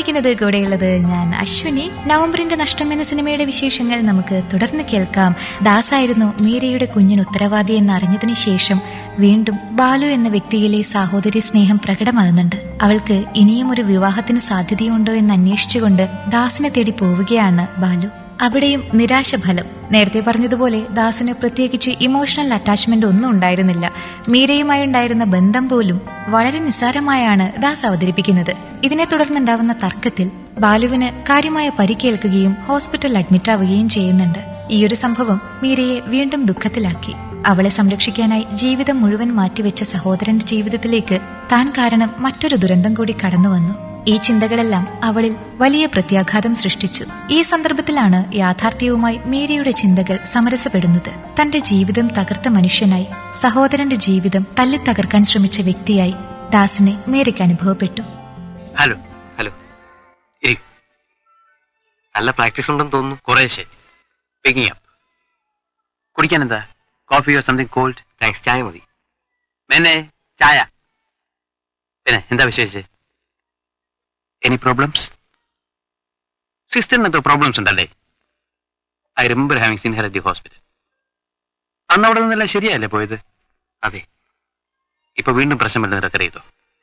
കേട്ടുകൊണ്ടിരിക്കുന്നത് കൂടെയുള്ളത് ഞാൻ അശ്വിനി നവംബറിന്റെ നഷ്ടം എന്ന സിനിമയുടെ വിശേഷങ്ങൾ നമുക്ക് തുടർന്ന് കേൾക്കാം ദാസായിരുന്നു മീരയുടെ കുഞ്ഞിന് ഉത്തരവാദി എന്ന് അറിഞ്ഞതിന് ശേഷം വീണ്ടും ബാലു എന്ന വ്യക്തിയിലെ സാഹോദര്യ സ്നേഹം പ്രകടമാകുന്നുണ്ട് അവൾക്ക് ഇനിയും ഒരു വിവാഹത്തിന് സാധ്യതയുണ്ടോ എന്ന് അന്വേഷിച്ചുകൊണ്ട് ദാസിനെ തേടി പോവുകയാണ് ബാലു അവിടെയും നിരാശഫലം നേരത്തെ പറഞ്ഞതുപോലെ ദാസിന് പ്രത്യേകിച്ച് ഇമോഷണൽ അറ്റാച്ച്മെന്റ് ഒന്നും ഉണ്ടായിരുന്നില്ല മീരയുമായി ഉണ്ടായിരുന്ന ബന്ധം പോലും വളരെ നിസ്സാരമായാണ് ദാസ് അവതരിപ്പിക്കുന്നത് ഇതിനെ തുടർന്നുണ്ടാവുന്ന തർക്കത്തിൽ ബാലുവിന് കാര്യമായ പരിക്കേൽക്കുകയും ഹോസ്പിറ്റലിൽ അഡ്മിറ്റ് ആവുകയും ചെയ്യുന്നുണ്ട് ഈയൊരു സംഭവം മീരയെ വീണ്ടും ദുഃഖത്തിലാക്കി അവളെ സംരക്ഷിക്കാനായി ജീവിതം മുഴുവൻ മാറ്റിവെച്ച സഹോദരന്റെ ജീവിതത്തിലേക്ക് താൻ കാരണം മറ്റൊരു ദുരന്തം കൂടി കടന്നു വന്നു ഈ ചിന്തകളെല്ലാം അവളിൽ വലിയ പ്രത്യാഘാതം സൃഷ്ടിച്ചു ഈ സന്ദർഭത്തിലാണ് യാഥാർത്ഥ്യവുമായി മീരയുടെ ചിന്തകൾ സമരസപ്പെടുന്നത് തന്റെ ജീവിതം തകർത്ത മനുഷ്യനായി സഹോദരന്റെ ജീവിതം തല്ലിത്തകർക്കാൻ ശ്രമിച്ച വ്യക്തിയായി ദാസിനെ മീരയ്ക്ക് അനുഭവപ്പെട്ടു ഹലോ ഹലോ ഇരി നല്ല പ്രാക്ടീസ് ഉണ്ടെന്ന് തോന്നുന്നു കുറേശ്ശെ പിക്കിംഗ് അപ്പ് കുടിക്കാൻ എന്താ coffee or something cold thanks ചായ മതി മേനെ ചായ പിന്നെ എന്താ വിശേഷിച്ച് എനി പ്രോബ്ലംസ് സിസ്റ്ററിന് എന്തോ പ്രോബ്ലംസ് ഉണ്ടല്ലേ I remember having seen her at the hospital അന്ന് അവിടെ നിന്നെല്ലാം ശരിയല്ലേ പോയത് അതെ ഇപ്പൊ വീണ്ടും പ്രശ്നം വല്ലതും റെക്കർ ചെയ്തോ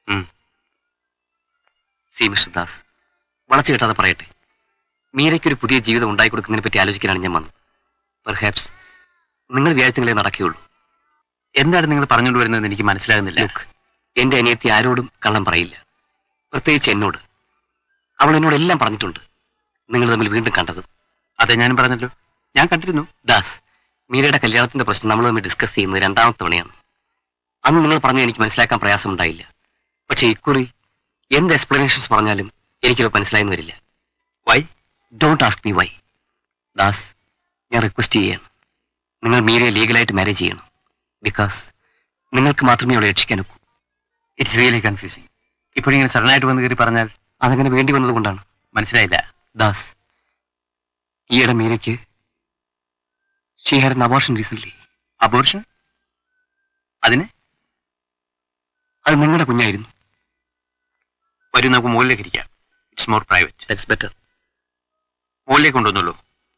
സി മിസ്റ്റർ ദാസ് വളച്ചു കെട്ടാതെ പറയട്ടെ മീരയ്ക്ക് ഒരു പുതിയ ജീവിതം ഉണ്ടായി കൊടുക്കുന്നതിനെ പറ്റി ആലോചിക്കാനാണ് ഞാൻ വന്നത് പെർഹാപ്സ് നിങ്ങൾ വിചാരിച്ചെങ്കിലേ നടക്കുകയുള്ളൂ എന്താണ് നിങ്ങൾ പറഞ്ഞുകൊണ്ട് വരുന്നത് എനിക്ക് മനസ്സിലാകുന്നില്ല ലുക്ക് എന്റെ അനിയത്തി ആരോടും കള്ളം പറയില്ല പ്രത്യേകിച്ച് എന്നോട് അവൾ എന്നോട് എല്ലാം പറഞ്ഞിട്ടുണ്ട് നിങ്ങൾ തമ്മിൽ വീണ്ടും കണ്ടതും അതെ ഞാനും പറഞ്ഞല്ലോ ഞാൻ കണ്ടിരുന്നു ദാസ് മീരയുടെ കല്യാണത്തിന്റെ പ്രശ്നം നമ്മൾ തമ്മിൽ ഡിസ്കസ് ചെയ്യുന്നത് രണ്ടാമത്തെ തവണയാണ് അന്ന് നിങ്ങൾ പറഞ്ഞ എനിക്ക് മനസ്സിലാക്കാൻ പ്രയാസമുണ്ടായില്ല പക്ഷേ ഇക്കുറി എന്ത് എക്സ്പ്ലനേഷൻസ് പറഞ്ഞാലും എനിക്കത് മനസ്സിലായെന്ന് വരില്ല why don't ask me why Das ഞാൻ റിക്വസ്റ്റ് ചെയ്യാണ് നിങ്ങൾ മീരയെ ലീഗലായിട്ട് മാരേജ് ചെയ്യണം ബിക്കോസ് നിങ്ങൾക്ക് മാത്രമേ അവളെ രക്ഷിക്കാൻ ഒക്കൂ ഇറ്റ്സ് റിയലി കൺഫ്യൂസിങ് ഇപ്പോഴിങ്ങനെ സഡനായിട്ട് വന്ന് കയറി പറഞ്ഞാൽ അതങ്ങനെ വേണ്ടി വന്നത് കൊണ്ടാണ് മനസ്സിലായില്ല ദാസ് ഈയിടെ മീരയ്ക്ക് she had an abortion recent abortion അതിന് അത് നിങ്ങളുടെ കുഞ്ഞായിരുന്നു വരും നമുക്ക് മുകളിലേക്ക് ഇരിക്കാം it's more private that's better മുകളിലേക്ക് കൊണ്ടുവന്നുള്ളൂ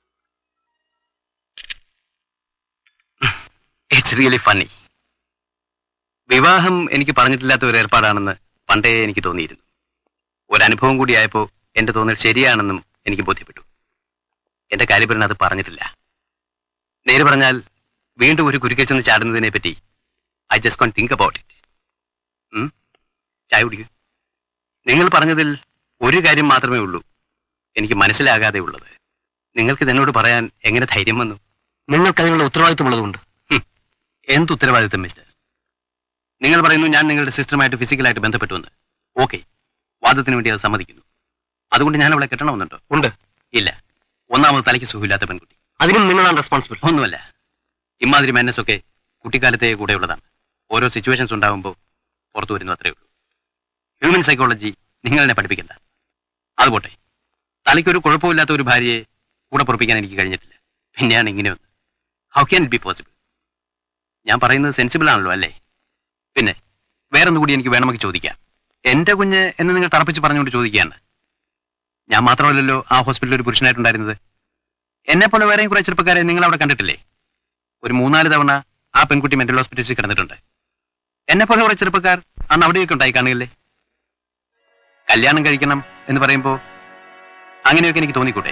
ഇറ്റ്സ് റിയലി ഫണ്ണി വിവാഹം എനിക്ക് പറഞ്ഞിട്ടില്ലാത്ത ഒരു ഏർപ്പാടാണെന്ന് പണ്ടേ എനിക്ക് തോന്നിയിരുന്നു ഒരനുഭവം കൂടിയായപ്പോൾ എന്റെ തോന്നൽ ശരിയാണെന്നും എനിക്ക് ബോധ്യപ്പെട്ടു എന്റെ കാര്യപരൻ അത് പറഞ്ഞിട്ടില്ല നേര് പറഞ്ഞാൽ വീണ്ടും ഒരു കുരുക്കച്ചെന്ന് ചാടുന്നതിനെ പറ്റി I just can't think about it ചായ കുടിക്കൂ നിങ്ങൾ പറഞ്ഞതിൽ ഒരു കാര്യം മാത്രമേ ഉള്ളൂ എനിക്ക് മനസ്സിലാകാതെ ഉള്ളത് നിങ്ങൾക്ക് ഇതെന്നോട് പറയാൻ എങ്ങനെ ധൈര്യം വന്നു നിങ്ങൾക്ക് അതിനുള്ള ഉത്തരവാദിത്തമുള്ളതുകൊണ്ട് എന്ത് ഉത്തരവാദിത്തം മിസ്റ്റർ നിങ്ങൾ പറയുന്നു ഞാൻ നിങ്ങളുടെ സിസ്റ്ററുമായിട്ട് ഫിസിക്കലായിട്ട് ബന്ധപ്പെട്ടുവെന്ന് ഓക്കെ വാദത്തിന് വേണ്ടി അത് സമ്മതിക്കുന്നു അതുകൊണ്ട് ഞാൻ അവളെ കെട്ടണമെന്നുണ്ടോ ഉണ്ട് ഇല്ല ഒന്നാമത് തലയ്ക്ക് സുഖമില്ലാത്ത പെൺകുട്ടി അതിനും നിങ്ങളാണ് റെസ്പോൺസിബിൾ ഒന്നുമല്ല ഇമാതിരി മാനസ് ഒക്കെ കുട്ടിക്കാലത്തെ കൂടെയുള്ളതാണ് ഓരോ സിറ്റുവേഷൻസ് ഉണ്ടാകുമ്പോൾ പുറത്തു വരുന്നു അത്രേ ഉള്ളൂ ഹ്യൂമൻ സൈക്കോളജി നിങ്ങൾ എന്നെ പഠിപ്പിക്കണ്ട അതുപോട്ടെ തലയ്ക്കൊരു കുഴപ്പമില്ലാത്ത ഒരു ഭാര്യയെ കൂടെ പൊറപ്പിക്കാൻ എനിക്ക് കഴിഞ്ഞിട്ടില്ല പിന്നെയാണ് ഇങ്ങനെ ഒന്ന് how can it be possible ഞാൻ പറയുന്നത് സെൻസിബിൾ ആണല്ലോ അല്ലേ പിന്നെ വേറൊന്നു കൂടി എനിക്ക് വേണമെങ്കിൽ ചോദിക്കാം എന്റെ കുഞ്ഞ് എന്ന് നിങ്ങൾ തറപ്പിച്ച് പറഞ്ഞുകൊണ്ട് ചോദിക്കുകയാണ് ഞാൻ മാത്രമല്ലല്ലോ ആ ഹോസ്പിറ്റലിൽ ഒരു പുരുഷനായിട്ടുണ്ടായിരുന്നത് എന്നെ പോലെ വേറെയും കുറെ ചെറുപ്പക്കാരെ നിങ്ങൾ അവിടെ കണ്ടിട്ടില്ലേ ഒരു മൂന്നാല് തവണ ആ പെൺകുട്ടി മെന്റൽ ഹോസ്പിറ്റലിൽ കിടന്നിട്ടുണ്ട് എന്നെ പോലെ കുറെ ചെറുപ്പക്കാർ അന്ന് അവിടെയൊക്കെ ഉണ്ടായി കാണുകയല്ലേ കല്യാണം കഴിക്കണം എന്ന് പറയുമ്പോ അങ്ങനെയൊക്കെ എനിക്ക് തോന്നിക്കൂട്ടെ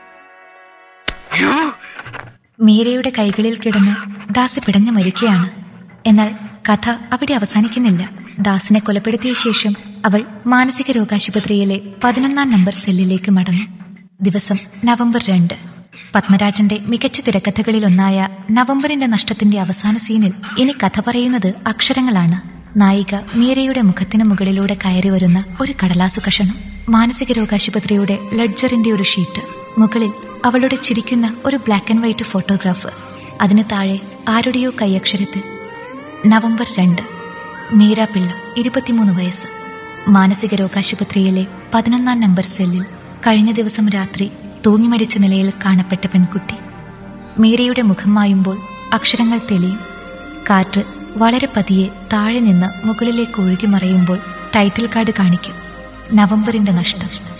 മീരയുടെ കൈകളിൽ കിടന്ന് ദാസ് പിടഞ്ഞു മരിക്കുകയാണ് എന്നാൽ കഥ അവിടെ അവസാനിക്കുന്നില്ല ദാസിനെ കൊലപ്പെടുത്തിയ ശേഷം അവൾ മാനസിക രോഗാശുപത്രിയിലെ പതിനൊന്നാം നമ്പർ സെല്ലിലേക്ക് മടങ്ങും ദിവസം നവംബർ രണ്ട് പത്മരാജന്റെ മികച്ച തിരക്കഥകളിലൊന്നായ നവംബറിന്റെ നഷ്ടത്തിന്റെ അവസാന സീനിൽ ഇനി കഥ പറയുന്നത് അക്ഷരങ്ങളാണ് നായിക മീരയുടെ മുഖത്തിന് മുകളിലൂടെ കയറി വരുന്ന ഒരു കടലാസു കഷണം മാനസിക രോഗാശുപത്രിയുടെ ലഡ്ജറിന്റെ ഒരു ഷീറ്റ് മുകളിൽ അവളുടെ ചിരിക്കുന്ന ഒരു ബ്ലാക്ക് ആൻഡ് വൈറ്റ് ഫോട്ടോഗ്രാഫ് അതിന് താഴെ ആരുടെയോ കൈയക്ഷരത്തിൽ നവംബർ രണ്ട് മീര പിള്ള ഇരുപത്തിമൂന്ന് വയസ്സ് മാനസിക രോഗാശുപത്രിയിലെ പതിനൊന്നാം നമ്പർ സെല്ലിൽ കഴിഞ്ഞ ദിവസം രാത്രി തൂങ്ങി മരിച്ച നിലയിൽ കാണപ്പെട്ട പെൺകുട്ടി മീരയുടെ മുഖം മായുമ്പോൾ അക്ഷരങ്ങൾ തെളിയും കാറ്റ് വളരെ പതിയെ താഴെ നിന്ന് മുകളിലേക്ക് ഒഴുകി മറയുമ്പോൾ ടൈറ്റിൽ കാർഡ് കാണിക്കും നവംബറിന്റെ നഷ്ടം